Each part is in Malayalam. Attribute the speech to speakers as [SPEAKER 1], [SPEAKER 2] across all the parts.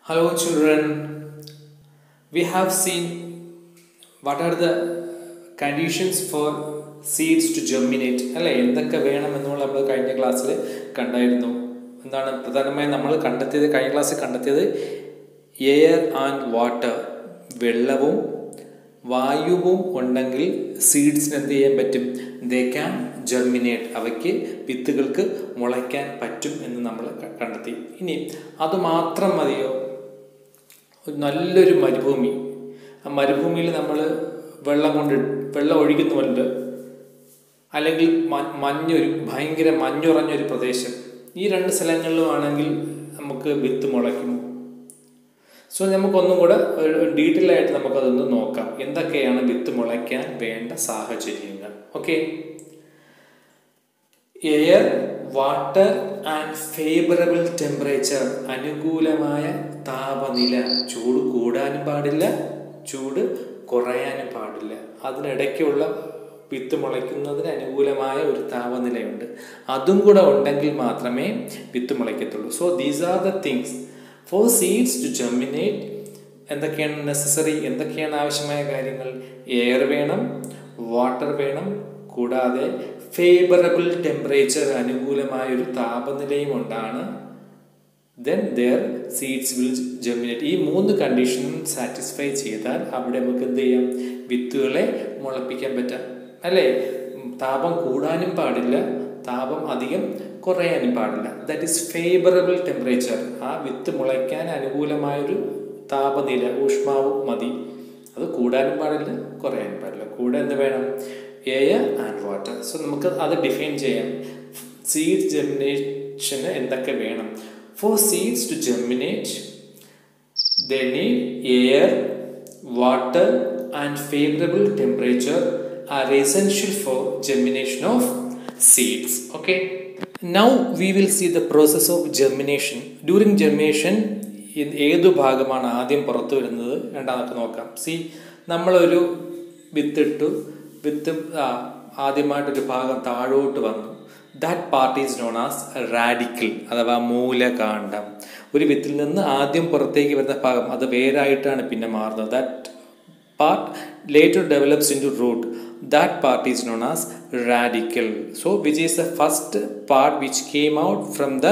[SPEAKER 1] Hello, children. We have seen what are the conditions for seeds to germinate അല്ലേ എന്തൊക്കെ വേണം എന്നുള്ള നമ്മൾ കഴിഞ്ഞ ക്ലാസ്സിൽ കണ്ടായിരുന്നു എന്താണ് പ്രധാനമായും നമ്മൾ കണ്ടെത്തിയത് കഴിഞ്ഞ ക്ലാസ്സിൽ കണ്ടെത്തിയത് എയർ ആൻഡ് വാട്ടർ വെള്ളവും വായുവും ഉണ്ടെങ്കിൽ സീഡ്സിന് എന്ത് ചെയ്യാൻ പറ്റും ദേ ക്യാൻ ജെർമിനേറ്റ് അവയ്ക്ക് വിത്തുകൾക്ക് മുളയ്ക്കാൻ പറ്റും എന്ന് നമ്മൾ ക- കണ്ടെത്തി ഇനി അത് മാത്രം മതിയോ ഒരു നല്ലൊരു മരുഭൂമി ആ മരുഭൂമിയിൽ നമ്മൾ വെള്ളം കൊണ്ട് വെള്ളം ഒഴുകുന്നുണ്ട് അല്ലെങ്കിൽ മ- മഞ്ഞൊരു ഭയങ്കര മഞ്ഞുറഞ്ഞൊരു പ്രദേശം ഈ രണ്ട് സ്ഥലങ്ങളിലും ആണെങ്കിൽ നമുക്ക് വിത്ത് മുളയ്ക്കുമോ സോ നമുക്കൊന്നും കൂടെ ഡീറ്റെയിൽ ആയിട്ട് നമുക്കതൊന്ന് നോക്കാം എന്തൊക്കെയാണ് വിത്ത് മുളയ്ക്കാൻ വേണ്ട സാഹചര്യങ്ങൾ okay air water and favourable temperature അനുകൂലമായ താപനില ചൂട് കൂടാനും പാടില്ല ചൂട് കുറയാനും പാടില്ല അതിനിടയ്ക്കുള്ള വിത്ത് മുളയ്ക്കുന്നതിന് അനുകൂലമായ ഒരു താപനിലയുണ്ട് അതും കൂടെ ഉണ്ടെങ്കിൽ മാത്രമേ വിത്ത് മുളയ്ക്കത്തുള്ളൂ so these are the things for seeds to germinate എന്തൊക്കെയാണ് നെസസറി എന്തൊക്കെയാണ് ആവശ്യമായ കാര്യങ്ങൾ എയർ വേണം വാട്ടർ വേണം കൂടാതെ ഫേവറബിൾ ടെമ്പറേച്ചർ അനുകൂലമായ ഒരു താപനിലയും ഉണ്ടാണ് then their seeds will germinate ഈ മൂന്ന് കണ്ടീഷനും സാറ്റിസ്ഫൈ ചെയ്താൽ അവിടെ നമുക്ക് എന്ത് ചെയ്യാം വിത്തുകളെ മുളപ്പിക്കാൻ പറ്റാം അല്ലേ ഉം, താപം കൂടാനും പാടില്ല താപം അധികം കുറയാനും പാടില്ല ദാറ്റ് ഈസ് ഫേവറബിൾ ടെമ്പറേച്ചർ ആ വിത്ത് മുളയ്ക്കാൻ അനുകൂലമായൊരു താപനില ഊഷ്മാവ് മതി അത് കൂടാനും പാടില്ല കുറയാനും പാടില്ല കൂടെ എന്ത് വേണം എയർ ആൻഡ് വാട്ടർ സോ നമുക്ക് അത് ഡിഫൈൻ ചെയ്യാം സീഡ് ജെർമിനേഷന് എന്തൊക്കെ വേണം for seeds to germinate they need air, water, and favorable temperature are essential for germination of seeds. Okay. Now we will see the process of germination. During germination, ഇ- ഏതു ഭാഗമാണ് ആദ്യം പുറത്തു വരുന്നത് രണ്ടാമത്തെ നോക്കാം സി നമ്മളൊരു വിത്തിട്ടു വിത്ത് ആ, ആദ്യമായിട്ടൊരു ഭാഗം താഴോട്ട് വന്നു that part is known as radicle അഥവാ മൂലകാന്ഡം ഒരു വിത്തിൽ നിന്ന് ആദ്യം പുറത്തേക്ക് വരുന്ന ഭാഗം അത് വേരായിട്ടാണ് പിന്നെ മാറുന്നത് that part later develops into root that part is known as radical so which is the first part which came out from the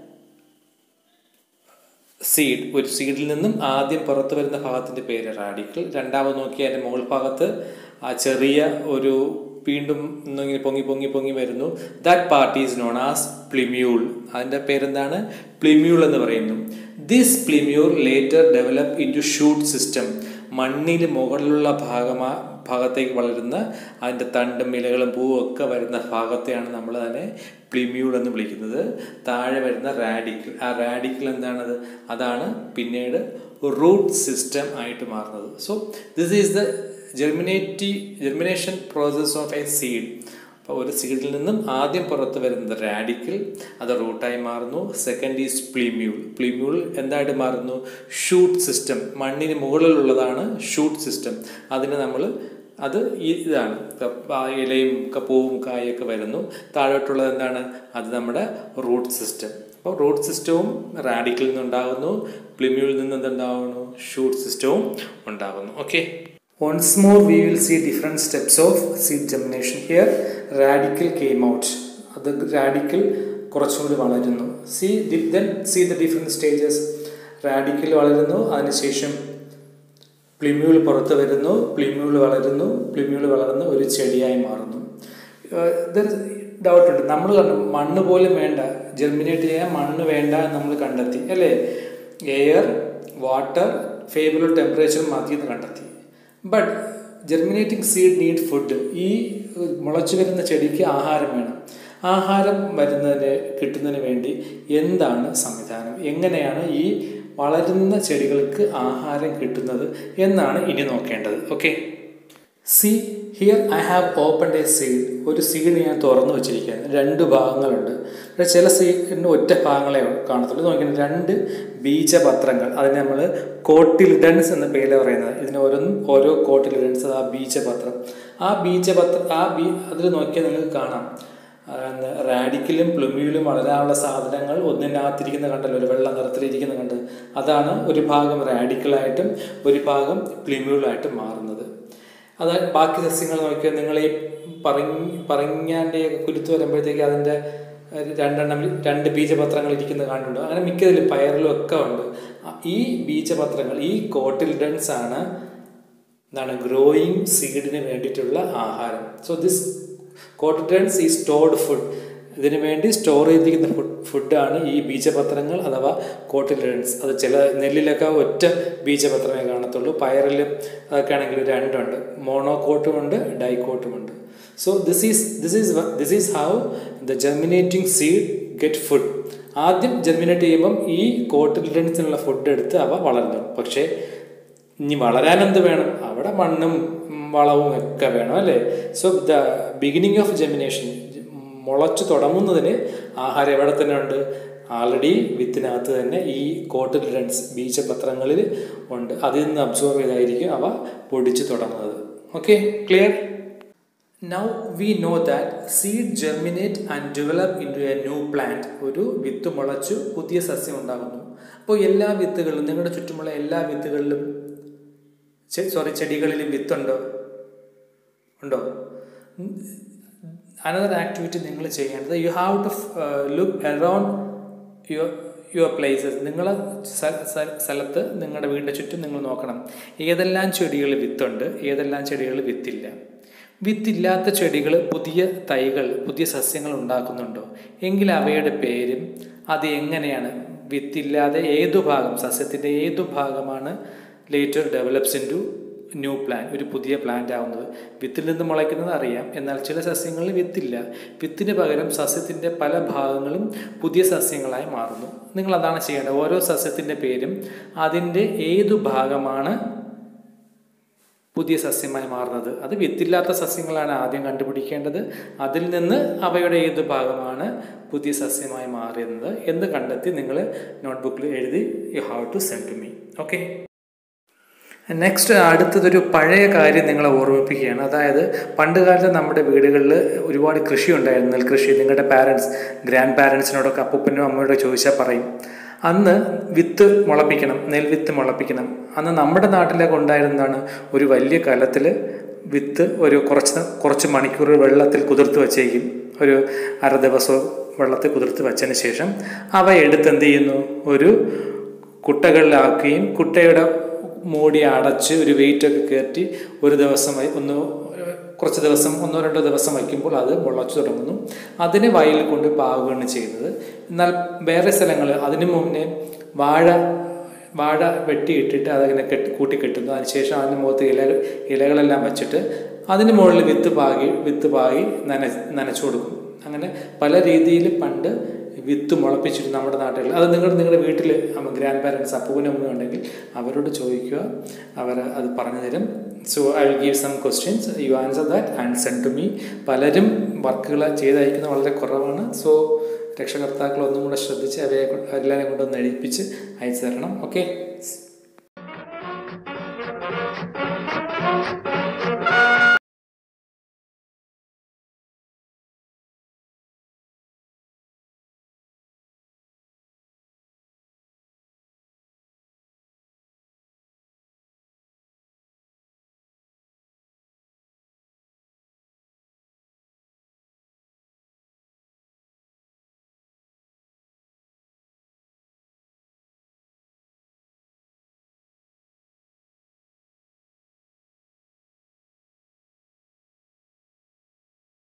[SPEAKER 1] seed ഒരു സീഡിൽ നിന്നും ആദ്യം പുറത്തു വരുന്ന ഭാഗത്തിന്റെ പേര് റാഡിക്കൽ രണ്ടാമത് നോക്കിയാൽ അതിന്റെ മുകൾ ഭാഗത്ത് ആ ചെറിയ ഒരു വീണ്ടും ഇങ്ങനെ പൊങ്ങി പൊങ്ങി പൊങ്ങി വരുന്നു that part is known as plumule അതിന്റെ പേരെന്താണ് പ്ലിമ്യൂൾ എന്ന് പറയുന്നു this plumule later develop into shoot system മണ്ണിന് മുകളിലുള്ള ഭാഗമാ ഭാഗത്തേക്ക് വളരുന്ന അതിൻ്റെ തണ്ടും ഇലകളും പൂവും ഒക്കെ വരുന്ന ഭാഗത്തെയാണ് നമ്മൾ അതിനെ പ്ലിമ്യൂൾ എന്ന് വിളിക്കുന്നത് താഴെ വരുന്ന റാഡിക്കിൾ ആ റാഡിക്കിൾ എന്താണത് അതാണ് പിന്നീട് റൂട്ട് സിസ്റ്റം ആയിട്ട് മാറുന്നത് so this is the germinate germination process of a seed അപ്പോൾ ഒരു സീഡിൽ നിന്നും ആദ്യം പുറത്ത് വരുന്നത് റാഡിക്കിൾ അത് റൂട്ടായി മാറുന്നു സെക്കൻഡ് ഈസ് പ്ലിമ്യൂൾ പ്ലിമ്യൂൾ എന്തായിട്ട് മാറുന്നു ഷൂട്ട് സിസ്റ്റം മണ്ണിന് മുകളിലുള്ളതാണ് ഷൂട്ട് സിസ്റ്റം അതിന് നമ്മൾ അത് ഈ ഇതാണ് ആ ഇലയും ഒക്കെ പൂവും കായൊക്കെ വരുന്നു താഴോട്ടുള്ളത് എന്താണ് അത് നമ്മുടെ റൂട്ട് സിസ്റ്റം അപ്പോൾ റൂട്ട് സിസ്റ്റവും റാഡിക്കിൽ നിന്നുണ്ടാകുന്നു പ്ലിമ്യൂളിൽ നിന്ന് എന്തുണ്ടാകുന്നു ഷൂട്ട് സിസ്റ്റവും ഉണ്ടാകുന്നു okay Once more we will see different steps of seed germination here. Radical came out. അത് റാഡിക്കൽ കുറച്ചും കൂടി വളരുന്നു see then see the different stages radical വളരുന്നു അതിനുശേഷം പ്ലിമ്യൂൾ പുറത്ത് വരുന്നു പ്ലിമ്യൂൾ വളരുന്നു പ്ലിമ്യൂൾ വളർന്ന് ഒരു ചെടിയായി മാറുന്നു ഡൗട്ട് ഉണ്ട് നമ്മൾ കണ്ടു മണ്ണ് പോലും വേണ്ട ജെർമിനേറ്റ് ചെയ്യാൻ മണ്ണ് വേണ്ട എന്ന് നമ്മൾ കണ്ടെത്തി അല്ലേ എയർ വാട്ടർ ഫേവറബിൾ ടെമ്പറേച്ചർ മതി എന്ന് കണ്ടെത്തി but germinating seed need food ഈ മുളച്ചു വരുന്ന ചെടിക്ക് ആഹാരം വേണം ആഹാരം വരുന്നതിന് കിട്ടുന്നതിന് വേണ്ടി എന്താണ് സംവിധാനം എങ്ങനെയാണ് ഈ വളരുന്ന ചെടികൾക്ക് ആഹാരം കിട്ടുന്നത് എന്നാണ് ഇനി നോക്കേണ്ടത് okay see here I have open a seed ഒരു സീഡ് ഞാൻ തുറന്നു വെച്ചിരിക്കുകയാണ് രണ്ട് ഭാഗങ്ങളുണ്ട് പക്ഷേ ചില സീഡിന് ഒറ്റ ഭാഗങ്ങളെ കാണത്തുള്ളൂ നോക്കിയാൽ രണ്ട് ബീജപത്രങ്ങൾ അതിന് നമ്മൾ കോട്ടിലിഡൻസ് എന്ന പേര് പറയുന്നത് ഇതിന് ഓരോന്നും ഓരോ കോട്ടിലിഡൻസ് ആ ബീജപത്രം ആ ബീജപത്രം ആ ബീ അതിൽ നോക്കിയാൽ നിങ്ങൾക്ക് കാണാം റാഡിക്കലും പ്ലുമ്യൂലും വളരാനുള്ള സാധനങ്ങൾ ഒന്നിനകത്തിരിക്കുന്ന കണ്ടല്ലോ ഒരു വെള്ള നിറത്തിലിരിക്കുന്ന കണ്ട് അതാണ് ഒരു ഭാഗം റാഡിക്കലായിട്ടും ഒരു ഭാഗം പ്ലുമ്യൂളായിട്ടും മാറുന്നത് അത് ബാക്കി സസ്യങ്ങൾ നോക്കിയാൽ നിങ്ങൾ ഈ പറഞ്ഞ പറഞ്ഞാൻ്റെ കുരുത്ത് വരുമ്പോഴത്തേക്ക് അതിൻ്റെ രണ്ടെണ്ണം രണ്ട് ബീജപത്രങ്ങൾ ഇരിക്കുന്നത് കാണുന്നുണ്ട് അങ്ങനെ മിക്കതിലും പയറിലും ഒക്കെ ഉണ്ട് ഈ ബീജപത്രങ്ങൾ ഈ കോട്ടിൽഡൻസ് ആണ് എന്താണ് ഗ്രോയിങ് സീഡിന് വേണ്ടിയിട്ടുള്ള ആഹാരം സോ ദിസ് കോട്ടിൽഡൻസ് ഈ സ്റ്റോർഡ് ഫുഡ് ഇതിനു വേണ്ടി സ്റ്റോർ ചെയ്തിരിക്കുന്ന ഫുഡ് ഫുഡാണ് ഈ ബീജപത്രങ്ങൾ അഥവാ കോട്ടിൽഡൻസ് അത് ചില നെല്ലിലൊക്കെ ഒറ്റ ബീജപത്രമേ കാണത്തുള്ളൂ പയറിലും അതൊക്കെ ആണെങ്കിൽ രണ്ടുണ്ട് മോണോകോട്ടുമുണ്ട് ഡൈക്കോട്ടുമുണ്ട് so this is this is this is how the germinating seed get food ആദ്യം ജെർമിനേറ്റ് ചെയ്യുമ്പം ഈ കോട്ടിൽഡൻസിനുള്ള ഫുഡ് എടുത്ത് അവ വളർന്നു പക്ഷേ ഇനി വളരാൻ എന്ത് വേണം അവിടെ മണ്ണും വളവും ഒക്കെ വേണം അല്ലേ so the beginning of germination മുളച്ചു തുടങ്ങുന്നതിന് ആഹാരം എവിടെ തന്നെ ഉണ്ട് ആൾറെഡി വിത്തിനകത്ത് തന്നെ ഈ കോട്ടിൽഡൻസ് ബീജപത്രങ്ങളിൽ ഉണ്ട് അതിൽ നിന്ന് അബ്സോർവ് ചെയ്തായിരിക്കും അവ പൊടിച്ചു തുടങ്ങുന്നത് okay clear now we know that seed germinate and develop into a new plant ഒരു വിത്ത് മുളച്ചു പുതിയ സസ്യം ഉണ്ടാകുന്നു അപ്പോൾ എല്ലാ വിത്തുകളിലും നിങ്ങളുടെ ചുറ്റുമുള്ള എല്ലാ വിത്തുകളിലും സോറി ചെടികളിലും വിത്തുണ്ടോ ഉണ്ടോ അനദർ ആക്ടിവിറ്റി നിങ്ങൾ ചെയ്യേണ്ടത് you have to look around your your places നിങ്ങളെ സ്ഥലത്ത് നിങ്ങളുടെ വീടിൻ്റെ ചുറ്റും നിങ്ങൾ നോക്കണം ഏതെല്ലാം ചെടികളിൽ വിത്തുണ്ട് ഏതെല്ലാം ചെടികളിൽ വിത്തില്ല വിത്തില്ലാത്ത ചെടികൾ പുതിയ തൈകൾ പുതിയ സസ്യങ്ങൾ ഉണ്ടാക്കുന്നുണ്ടോ എങ്കിൽ അവയുടെ പേരും അത് എങ്ങനെയാണ് വിത്തില്ലാതെ ഏതു ഭാഗം സസ്യത്തിൻ്റെ ഏതു ഭാഗമാണ് later develops into new plant ഒരു പുതിയ പ്ലാന്റ് ആവുന്നത് വിത്തിൽ നിന്ന് മുളയ്ക്കുന്നത് അറിയാം എന്നാൽ ചില സസ്യങ്ങളിൽ വിത്തില്ല വിത്തിന് പകരം സസ്യത്തിൻ്റെ പല ഭാഗങ്ങളും പുതിയ സസ്യങ്ങളായി മാറുന്നു നിങ്ങൾ അതാണ് ചെയ്യേണ്ടത് ഓരോ സസ്യത്തിൻ്റെ പേരും അതിൻ്റെ ഏതു ഭാഗമാണ് പുതിയ സസ്യമായി മാറുന്നത് അത് വിത്തില്ലാത്ത സസ്യങ്ങളാണ് ആദ്യം കണ്ടുപിടിക്കേണ്ടത് അതിൽ നിന്ന് അവയുടെ ഏത് ഭാഗമാണ് പുതിയ സസ്യമായി മാറുന്നത് എന്ന് കണ്ടെത്തി നിങ്ങൾ നോട്ട്ബുക്കിൽ എഴുതി you have to send to me okay next അടുത്തതൊരു പഴയ കാര്യം നിങ്ങളെ ഓർമ്മിപ്പിക്കുകയാണ് അതായത് പണ്ട് കാലത്ത് നമ്മുടെ വീടുകളിൽ ഒരുപാട് കൃഷി ഉണ്ടായിരുന്നു നെൽകൃഷി നിങ്ങളുടെ പാരൻസ് ഗ്രാൻഡ് പാരൻസിനോടൊക്കെ അപ്പൂപ്പനും അമ്മയോടൊക്കെ ചോദിച്ചാൽ പറയും അന്ന് വിത്ത് മുളപ്പിക്കണം നെൽവിത്ത് മുളപ്പിക്കണം അന്ന് നമ്മുടെ നാട്ടിലൊക്കെ ഉണ്ടായിരുന്നതാണ് ഒരു വലിയ കലത്തിൽ വിത്ത് ഒരു കുറച്ച് കുറച്ച് മണിക്കൂർ വെള്ളത്തിൽ കുതിർത്ത് വച്ചേക്കും ഒരു അര ദിവസവും വെള്ളത്തിൽ കുതിർത്ത് വച്ചതിന് ശേഷം അവ എടുത്ത് എന്ത് ചെയ്യുന്നു ഒരു കുട്ടകളിലാക്കുകയും കുട്ടയുടെ മൂടി അടച്ച് ഒരു വെയിറ്റൊക്കെ കയറ്റി ഒരു ദിവസം ഒന്ന് കുറച്ച് ദിവസം ഒന്നോ രണ്ടോ ദിവസം വയ്ക്കുമ്പോൾ അത് മുളച്ചു തുടങ്ങുന്നു അതിനെ വയലിൽ കൊണ്ട് പാവുകയാണ് ചെയ്യുന്നത് എന്നാൽ വേറെ സ്ഥലങ്ങൾ അതിനു മുന്നേ വാഴ വാഴ വെട്ടിയിട്ടിട്ട് അതങ്ങനെ കെട്ടി കൂട്ടിക്കെട്ടുന്നു അതിനുശേഷം അതിന് മുഖത്ത് ഇല ഇലകളെല്ലാം വെച്ചിട്ട് അതിന് മുകളിൽ വിത്ത് പാകി വിത്ത് പാകി നന നനച്ചു കൊടുക്കും അങ്ങനെ പല രീതിയിൽ പണ്ട് വിത്ത് മുളപ്പിച്ചിട്ട് നമ്മുടെ നാട്ടിൽ അത് നിങ്ങളുടെ നിങ്ങളുടെ വീട്ടിൽ ഗ്രാൻഡ് പാരൻസ് അപ്പൂനും അമ്മയും ഉണ്ടെങ്കിൽ അവരോട് ചോദിക്കുക അവർ അത് പറഞ്ഞു തരും so I will give some questions you answer that and send to me പലരും വർക്കുകൾ ചെയ്തയക്കുന്നത് വളരെ കുറവാണ് സോ രക്ഷകർത്താക്കൾ ഒന്നും കൂടെ ശ്രദ്ധിച്ച് അവയെ എല്ലാവരെയും കൊണ്ടൊന്ന് എഴുതിപ്പിച്ച് അയച്ചു തരണം ഓക്കെ